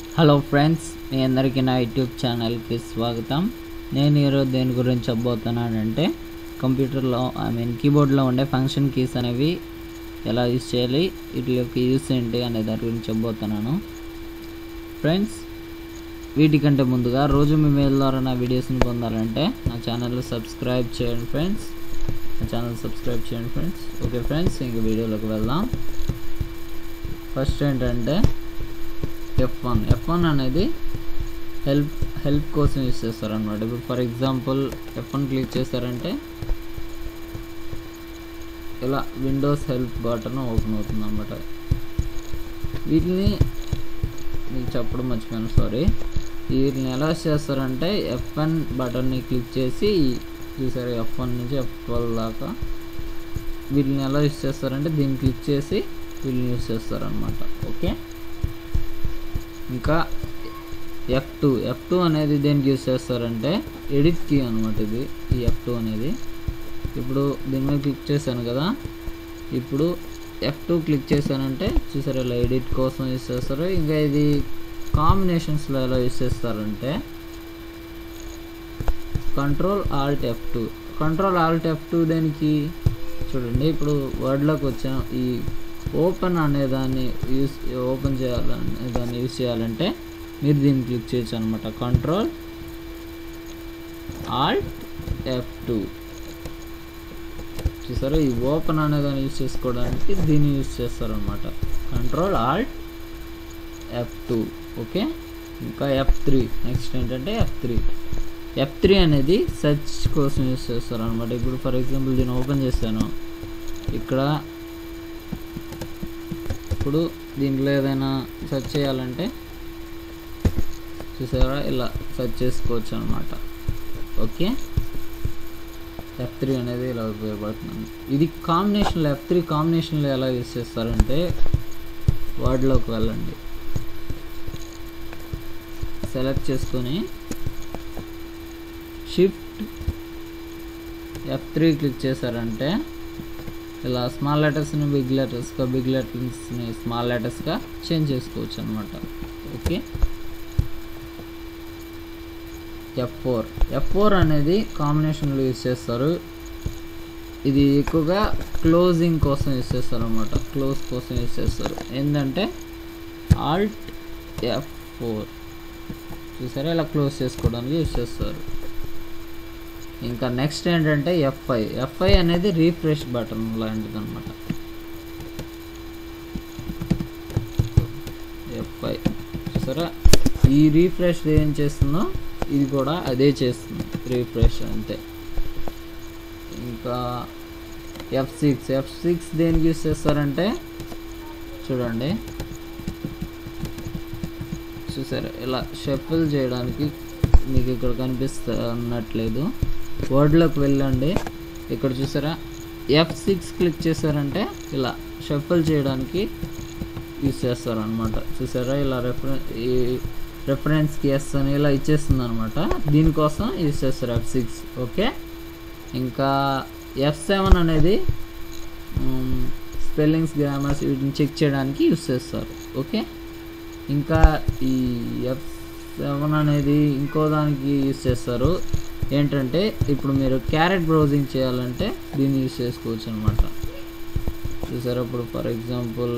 hello friends మీ అందరికీ నా YouTube ఛానల్కి స్వాగతం నేను ఈరోజు దేని గురించి చెప్పబోతున్నానంటే కంప్యూటర్లో ఐ మీన్ కీబోర్డ్లో ఉండే ఫంక్షన్ కీస్ అనేవి ఎలా యూస్ చేయాలి వీటి యొక్క యూస్ ఏంటి అనే దాని గురించి చెప్పబోతున్నాను ఫ్రెండ్స్ వీటికంటే ముందుగా రోజు మీ మెయిల్ ద్వారా నా వీడియోస్ని పొందాలంటే నా ఛానల్ సబ్స్క్రైబ్ చేయండి ఫ్రెండ్స్ నా ఛానల్ సబ్స్క్రైబ్ చేయండి ఫ్రెండ్స్ ఓకే ఫ్రెండ్స్ ఇంక వీడియోలోకి వెళ్దాం ఫస్ట్ ఏంటంటే ఎఫ్ వన్ ఎఫ్ వన్ అనేది హెల్ప్ హెల్ప్ కోసం యూస్ చేస్తారు అనమాట ఇప్పుడు for example F one click చేశారంటే ఇలా విండోస్ హెల్ప్ బటన్ ఓపెన్ అవుతుంది అనమాట వీటిని మీకు చెప్పడం మర్చిపోయాను సారీ వీటిని ఎలా చేస్తారంటే ఎఫ్ వన్ బటన్ని క్లిక్ చేసి చూసారు ఎఫ్ వన్ నుంచి ఎఫ్ ట్వెల్వ్ దాకా వీటిని ఎలా యూస్ చేస్తారంటే దీన్ని క్లిక్ చేసి వీళ్ళని యూస్ చేస్తారనమాట ఓకే ఇంకా ఎఫ్ టూ ఎఫ్ టూ అనేది దేనికి యూస్ చేస్తారంటే ఎడిట్ కీ అనమాట ఇది ఈ ఎఫ్ టూ అనేది ఇప్పుడు దీని మీద క్లిక్ చేశాను కదా ఇప్పుడు ఎఫ్ టూ క్లిక్ చేశానంటే చూసారు ఇలా ఎడిట్ కోసం యూస్ చేస్తారు ఇంకా ఇది కాంబినేషన్స్లో ఎలా యూస్ చేస్తారంటే control alt F two control alt F two దేనికి చూడండి ఇప్పుడు వర్డ్లోకి వచ్చాం ఈ ఓపెన్ అనే దాన్ని యూస్ ఓపెన్ చేయాలనే దాన్ని యూస్ చేయాలంటే మీరు దీన్ని క్లిక్ చేయొచ్చు అనమాట కంట్రోల్ ఆల్ట్ ఎఫ్ టూ చూసారా ఈ ఓపెన్ అనే దాన్ని యూస్ చేసుకోవడానికి దీన్ని యూస్ చేస్తారనమాట control alt F two okay ఇంకా ఎఫ్ త్రీ నెక్స్ట్ ఏంటంటే ఎఫ్ త్రీ ఎఫ్ త్రీ అనేది సెర్చ్ కోసం యూస్ చేస్తారు అనమాట ఇప్పుడు ఫర్ ఎగ్జాంపుల్ దీన్ని ఓపెన్ చేశాను ఇక్కడ ఇప్పుడు దీంట్లో ఏదైనా సెర్చ్ చేయాలంటే చూసారా ఇలా సెర్చ్ చేసుకోవచ్చు అనమాట ఓకే ఎఫ్ త్రీ అనేది ఇలా ఉపయోగపడుతుంది ఇది కాంబినేషన్లో ఎఫ్ త్రీ కాంబినేషన్లో ఎలా యూస్ చేస్తారంటే వర్డ్లోకి వెళ్ళండి సెలెక్ట్ చేసుకొని షిఫ్ట్ ఎఫ్ త్రీ క్లిక్ చేశారంటే ఇలా స్మాల్ లెటర్స్ని బిగ్ లెటర్స్గా బిగ్ లెటర్స్ని స్మాల్ లెటర్స్గా చేంజ్ చేసుకోవచ్చు అనమాట okay F four F four అనేది కాంబినేషన్లో యూస్ చేస్తారు ఇది ఎక్కువగా క్లోజింగ్ కోసం యూస్ చేస్తారు అనమాట క్లోజ్ కోసం యూస్ చేస్తారు ఏంటంటే ఆల్ట్ ఎఫ్ ఫోర్ చూసారా ఇలా క్లోజ్ చేసుకోవడానికి యూస్ చేస్తారు ఇంకా నెక్స్ట్ ఏంటంటే ఎఫ్ఐ ఎఫ్ఐ అనేది రీఫ్రెష్ బటన్ లాంటిది అనమాట ఎఫ్ఐ చూసారా ఈ రీఫ్రెష్ ఏం చేస్తుందో ఇది కూడా అదే చేస్తుంది రీఫ్రెష్ అంతే ఇంకా ఎఫ్ సిక్స్ ఎఫ్ సిక్స్ దేనికి యూస్ చేస్తారంటే చూడండి చూసారా ఇలా షఫిల్ చేయడానికి మీకు ఇక్కడ కనిపిస్తున్నట్లేదు వర్డ్లోకి వెళ్ళండి ఇక్కడ చూసారా ఎఫ్ సిక్స్ క్లిక్ చేశారంటే ఇలా షఫల్ చేయడానికి యూస్ చేస్తారు అనమాట చూసారా ఇలా రెఫరెన్ ఈ రెఫరెన్స్కి ఎస్ అని ఇలా ఇచ్చేస్తుంది అనమాట దీనికోసం యూస్ చేస్తారు ఎఫ్ సిక్స్ ఓకే ఇంకా ఎఫ్ సెవెన్ అనేది స్పెల్లింగ్స్ గ్రామర్స్ వీటిని చెక్ చేయడానికి యూస్ చేస్తారు ఓకే ఇంకా ఈ ఎఫ్ సెవెన్ అనేది ఇంకో దానికి యూస్ చేస్తారు ఏంటంటే ఇప్పుడు మీరు క్యారెట్ బ్రౌజింగ్ చేయాలంటే దీన్ని యూస్ చేసుకోవచ్చు అనమాట చూసారా ఇప్పుడు for example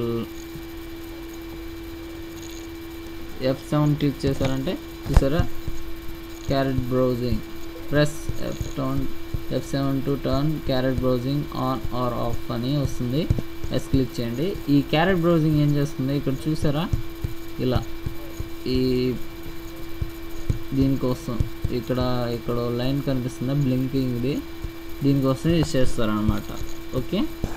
F seven click చేశారంటే చూసారా caret browsing press F town F seven to turn caret browsing on or off అని వస్తుంది ఎస్ క్లిక్ చేయండి ఈ క్యారెట్ బ్రౌజింగ్ ఏం చేస్తుంది ఇక్కడ చూసారా ఇలా ఈ దీనికోసం ఇక్కడ ఇక్కడ లైన్ కనిపిస్తుంది బ్లింకింగ్ది దీనికోసం యూస్ చేస్తారనమాట ఓకే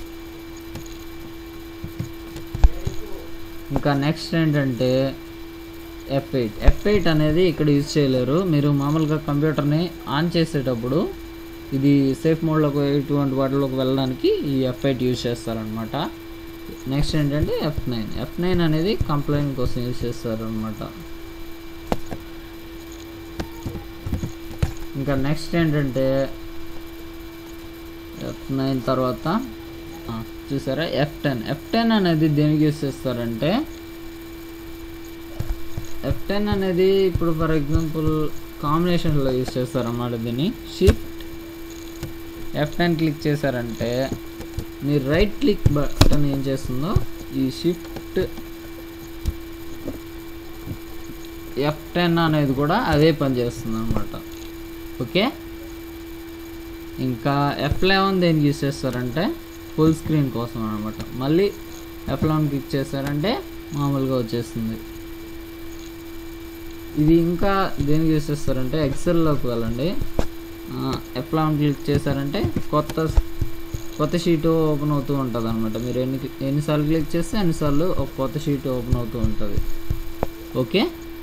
ఇంకా నెక్స్ట్ ఏంటంటే ఎఫ్ ఎయిట్ ఎఫ్ ఎయిట్ అనేది ఇక్కడ యూజ్ చేయలేరు మీరు మామూలుగా కంప్యూటర్ని ఆన్ చేసేటప్పుడు ఇది సేఫ్ మోడ్లోకి ఇటువంటి వాటిలోకి వెళ్ళడానికి ఈ ఎఫ్ ఎయిట్ యూజ్ చేస్తారనమాట నెక్స్ట్ ఏంటంటే ఎఫ్ నైన్ ఎఫ్ నైన్ అనేది కంప్లైంట్ కోసం యూజ్ చేస్తారనమాట ఇంకా నెక్స్ట్ ఏంటంటే ఎఫ్ నైన్ తర్వాత చూసారా ఎఫ్ టెన్ ఎఫ్ టెన్ అనేది దేనికి యూస్ చేస్తారంటే ఎఫ్ టెన్ అనేది ఇప్పుడు ఫర్ ఎగ్జాంపుల్ కాంబినేషన్లో యూస్ చేస్తారు అన్నమాట దీన్ని షిఫ్ట్ ఎఫ్ టెన్ క్లిక్ చేశారంటే మీరు రైట్ క్లిక్ బటన్ ఏం చేస్తుందో ఈ షిఫ్ట్ ఎఫ్ టెన్ అనేది కూడా అదే పని చేస్తుంది అనమాట ఓకే ఇంకా ఎఫ్ లెవెన్ దేనికి యూస్ చేస్తారంటే ఫుల్ స్క్రీన్ కోసం అనమాట మళ్ళీ ఎఫ్ లెవెన్ క్లిక్ చేశారంటే మామూలుగా వచ్చేస్తుంది ఇది ఇంకా దేనికి యూస్ చేస్తారంటే ఎక్సెల్లోకి వెళ్ళండి ఎఫ్ లెవెన్ క్లిక్ చేశారంటే కొత్త కొత్త షీట్ ఓపెన్ అవుతూ ఉంటుంది అనమాట మీరు ఎన్ని ఎన్నిసార్లు క్లిక్ చేస్తే అన్నిసార్లు ఒక కొత్త షీట్ ఓపెన్ అవుతూ ఉంటుంది ఓకే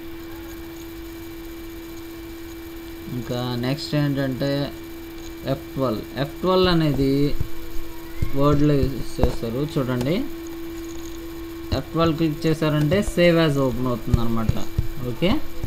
ఇంకా నెక్స్ట్ ఏంటంటే ఎఫ్ ట్వెల్వ్ ఎఫ్ ట్వెల్వ్ అనేది వర్డ్లో యూస్ చేస్తారు చూడండి ఎఫ్ ట్వెల్వ్ క్లిక్ చేశారంటే సేవ్ యాజ్ ఓపెన్ అవుతుంది అనమాట ఓకే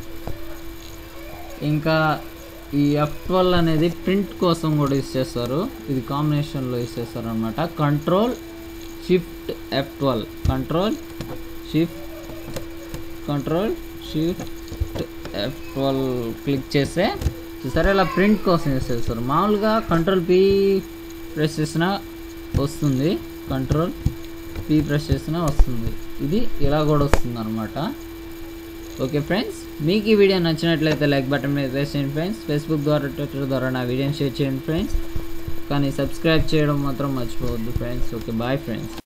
ఇంకా ఈ ఎఫ్ ట్వెల్వ్ అనేది ప్రింట్ కోసం కూడా యూస్ చేస్తారు ఇది కాంబినేషన్లో యూస్ చేస్తారు అనమాట control shift F twelve control shift control shift F twelve click చేస్తే చూసారా ఇలా ప్రింట్ కోసం యూస్ చేస్తారు మామూలుగా కంట్రోల్ పీ ప్రెస్ చేసినా వస్తుంది కంట్రోల్ పీ ప్రెస్ చేసినా వస్తుంది ఇది ఇలా కూడా వస్తుంది అనమాట ఓకే ఫ్రెండ్స్ మీకు ఈ వీడియో నచ్చినట్లయితే లైక్ బటన్ మీద ప్రెస్ చేయండి ఫ్రెండ్స్ ఫేస్బుక్ ద్వారా ట్విట్టర్ ద్వారా నా వీడియోని షేర్ చేయండి ఫ్రెండ్స్ కానీ సబ్స్క్రైబ్ చేయడం మాత్రం మర్చిపోవద్దు ఫ్రెండ్స్ ఓకే బాయ్ ఫ్రెండ్స్